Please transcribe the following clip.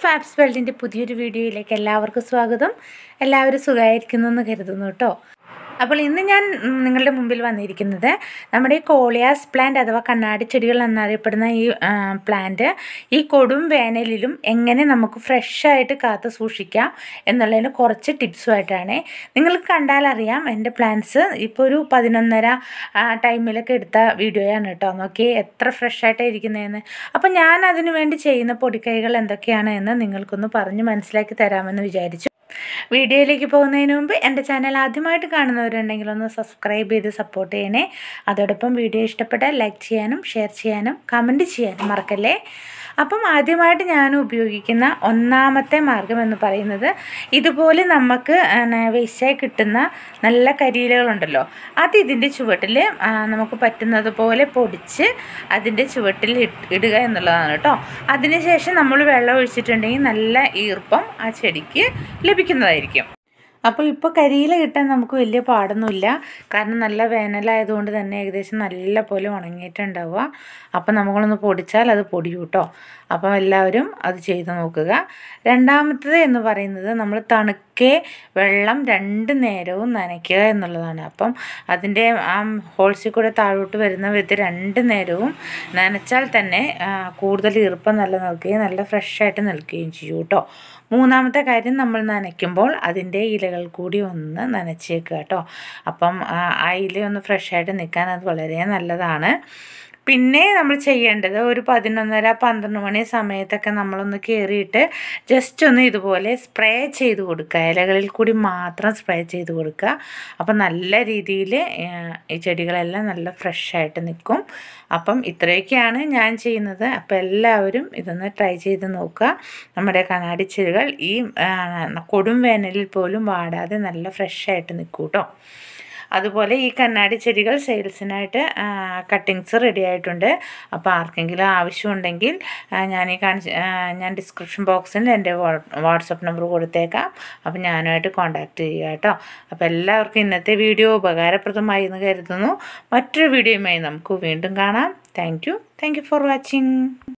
Fab's വേൾഡിൻ്റെ പുതിയൊരു വീഡിയോയിലേക്ക് എല്ലാവർക്കും സ്വാഗതം എല്ലാവരും സുഖമായിരിക്കുന്നു എന്ന് കരുതുന്നു കേട്ടോ അപ്പോൾ ഇന്ന് ഞാൻ ഉം, നിങ്ങളുടെ മുമ്പിൽ വന്നിരിക്കുന്നത് നമ്മുടെ ഈ കോളിയാസ് പ്ലാന്റ് അഥവാ കണ്ണാടി ചെടികൾ എന്നറിയപ്പെടുന്ന ഈ ആ, പ്ലാന്റ് ഈ കൊടും വേനലിലും എങ്ങനെ നമുക്ക് ഫ്രഷായിട്ട് കാത്ത് സൂക്ഷിക്കാം എന്നുള്ളതിന് കുറച്ച് ടിപ്സുമായിട്ടാണ് നിങ്ങൾക്ക് കണ്ടാലറിയാം എൻ്റെ പ്ലാന്റ്സ് ഇപ്പോൾ ഒരു പതിനൊന്നര ആ, ടൈമിലൊക്കെ എടുത്ത വീഡിയോയാണ് കേട്ടോ നോക്കി എത്ര ഫ്രഷായിട്ടാണ് ഇരിക്കുന്നതെന്ന് അപ്പോൾ ഞാൻ അതിനു വേണ്ടി ചെയ്യുന്ന പൊടിക്കൈകൾ എന്തൊക്കെയാണ് എന്ന് നിങ്ങൾക്കൊന്ന് പറഞ്ഞ് മനസ്സിലാക്കി തരാമെന്ന് വിചാരിച്ചു വീഡിയോയിലേക്ക് പോകുന്നതിന് മുമ്പ് എൻ്റെ ചാനൽ ആദ്യമായിട്ട് കാണുന്നവരുണ്ടെങ്കിൽ ഒന്ന് സബ്സ്ക്രൈബ് ചെയ്ത് സപ്പോർട്ട് ചെയ്യണേ അതോടൊപ്പം വീഡിയോ ഇഷ്ടപ്പെട്ടാൽ ലൈക്ക് ചെയ്യാനും ഷെയർ ചെയ്യാനും കമൻറ്റ് ചെയ്യാനും മറക്കല്ലേ അപ്പം ആദ്യമായിട്ട് ഞാൻ ഉപയോഗിക്കുന്ന ഒന്നാമത്തെ മാർഗം എന്ന് പറയുന്നത് ഇതുപോലെ നമുക്ക് വേസ്റ്റായി കിട്ടുന്ന നല്ല കരിയിലകളുണ്ടല്ലോ അത് ഇതിൻ്റെ ചുവട്ടിൽ ആ, നമുക്ക് പറ്റുന്നത് പോലെ പൊടിച്ച് അതിൻ്റെ ചുവട്ടിൽ ഇട്ട് ഇടുക എന്നുള്ളതാണ് കേട്ടോ അതിനുശേഷം നമ്മൾ വെള്ളം ഒഴിച്ചിട്ടുണ്ടെങ്കിൽ നല്ല ഈർപ്പം ആ ചെടിക്ക് ലഭിക്കുന്നതായിരിക്കും അപ്പോൾ ഇപ്പോൾ കരിയില കിട്ടാൻ നമുക്ക് വലിയ പാടൊന്നുമില്ല കാരണം നല്ല വേനലായതുകൊണ്ട് തന്നെ ഏകദേശം നല്ല പോലെ ഉണങ്ങിയിട്ടുണ്ടാവുക അപ്പോൾ നമ്മളൊന്ന് പൊടിച്ചാൽ അത് പൊടിയും കേട്ടോ അപ്പം എല്ലാവരും അത് ചെയ്ത് നോക്കുക രണ്ടാമത്തത് എന്ന് പറയുന്നത് നമ്മൾ തണുക്കെ വെള്ളം രണ്ട് നേരവും നനയ്ക്കുക എന്നുള്ളതാണ് അപ്പം അതിൻ്റെ ആ ഹോൾസിൽ കൂടെ താഴോട്ട് വരുന്ന വിധത്തിൽ രണ്ട് നേരവും നനച്ചാൽ തന്നെ ആ, കൂടുതൽ ഈർപ്പം നല്ല നിൽക്കുകയും നല്ല ഫ്രഷായിട്ട് നിൽക്കുകയും ചെയ്യും കേട്ടോ മൂന്നാമത്തെ കാര്യം നമ്മൾ നനയ്ക്കുമ്പോൾ അതിൻ്റെ ഇലകൾ കൂടി ഒന്ന് നനച്ചേക്കുക കേട്ടോ അപ്പം ആ ആ ഇല ഒന്ന് ഫ്രഷായിട്ട് നിൽക്കാൻ അത് വളരെ നല്ലതാണ് പിന്നെ നമ്മൾ ചെയ്യേണ്ടത് ഒരു പതിനൊന്നര പന്ത്രണ്ട് മണി സമയത്തൊക്കെ നമ്മളൊന്ന് കയറിയിട്ട് ജസ്റ്റ് ഒന്ന് ഇതുപോലെ സ്പ്രേ ചെയ്ത് കൊടുക്കുക ഇലകളിൽ കൂടി മാത്രം സ്പ്രേ ചെയ്ത് കൊടുക്കുക അപ്പം നല്ല രീതിയിൽ ഈ ചെടികളെല്ലാം നല്ല ഫ്രഷായിട്ട് നിൽക്കും അപ്പം ഇത്രയൊക്കെയാണ് ഞാൻ ചെയ്യുന്നത് അപ്പോൾ എല്ലാവരും ഇതൊന്ന് ട്രൈ ചെയ്ത് നോക്കുക നമ്മുടെ കണ്ണാടി ചെടികൾ ഈ ആ, കൊടും വേനലിൽ പോലും വാടാതെ നല്ല ഫ്രഷായിട്ട് നിൽക്കും കേട്ടോ അതുപോലെ ഈ കണ്ണാടി ചെടികൾ സെയിൽസിനായിട്ട് കട്ടിങ്സ് റെഡി ആയിട്ടുണ്ട് അപ്പോൾ ആർക്കെങ്കിലും ആവശ്യമുണ്ടെങ്കിൽ ആ, ഞാൻ ഈ കാണിച്ച ആ, ഞാൻ ഡിസ്ക്രിപ്ഷൻ ബോക്സിൽ എൻ്റെ വാട്സപ്പ് നമ്പർ കൊടുത്തേക്കാം അപ്പോൾ ഞാനുമായിട്ട് കോൺടാക്റ്റ് ചെയ്യുക കേട്ടോ അപ്പോൾ എല്ലാവർക്കും ഇന്നത്തെ വീഡിയോ ഉപകാരപ്രദമായി എന്ന് കരുതുന്നു മറ്റൊരു വീഡിയോയുമായി നമുക്ക് വീണ്ടും കാണാം thank you thank you for watching